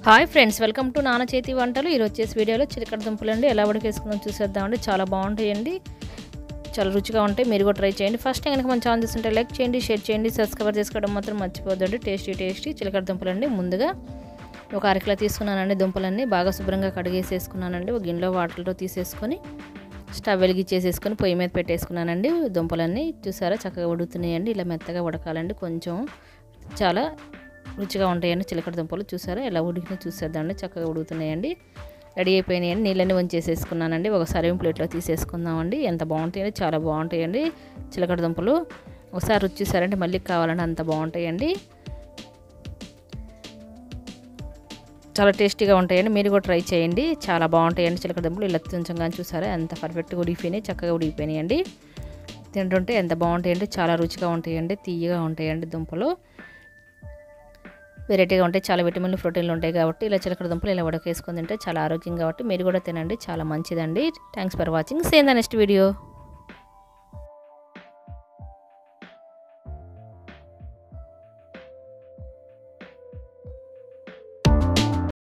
hi friends welcome to నాన్న చేతి వంటలు ఈరోజు వచ్చేసి వీడియోలో చిలకడ దుంపలు అండి ఎలా ఉడికేసుకుందాం చూసేద్దామండి చాలా బాగుంటాయండి చాలా రుచిగా ఉంటాయి మీరు కూడా ట్రై చేయండి ఫస్ట్ కనుక మన ఛానల్ చూస్తుంటే లైక్ చేయండి షేర్ చేయండి సబ్స్క్రైబ్ చేసుకోవడం మాత్రం మర్చిపోద్దండి టేస్టీ టేస్టీ చిలకడ దుంపలు అండి ముందుగా ఒక అరకిలో తీసుకున్నానండి దుంపలన్నీ బాగా శుభ్రంగా కడిగేసేసుకున్నానండి ఒక గిన్నెలో వాటర్తో తీసేసుకొని స్టవ్ వెలిగించేసేసుకొని పొయ్యి మీద పెట్టేసుకున్నానండి దుంపలన్నీ చూసారా చక్కగా ఉడుకుతున్నాయండి ఇలా మెత్తగా ఉడకాలండి కొంచెం చాలా రుచిగా ఉంటాయండి చిలకడ దుంపలు చూసారా ఎలా ఉడికినా చూసేద్దామండి చక్కగా ఉడుకుతున్నాయండి రెడీ అయిపోయినాయండి నీళ్ళని వంచేసేసుకున్నానండి ఒక సర్వింగ్ ప్లేట్లో తీసేసుకుందామండి ఎంత బాగుంటాయండి చాలా బాగుంటాయండి చిలకడ దుంపలు ఒకసారి రుచి చూసారంటే మళ్ళీ కావాలంటే అంత బాగుంటాయండి చాలా టేస్టీగా ఉంటాయండి మీరు కూడా ట్రై చేయండి చాలా బాగుంటాయండి చిలకడ దుంపలు ఇలా కొంచెంగా చూసారా ఎంత పర్ఫెక్ట్గా ఉడికిపోయినాయి చక్కగా ఉడికిపోయినాయండి తింటుంటే ఎంత బాగుంటాయండి చాలా రుచిగా ఉంటాయండి తీయగా ఉంటాయండి దుంపలు వెరైటీగా ఉంటాయి చాలా విటమిన్లు ప్రోటీన్లు ఉంటాయి కాబట్టి ఇలా చిలకడ దుంపలు ఇలా ఉడకేసుకొని తింటే చాలా ఆరోగ్యం కాబట్టి మీరు కూడా తినండి చాలా మంచిదండి thanks for watching same the next video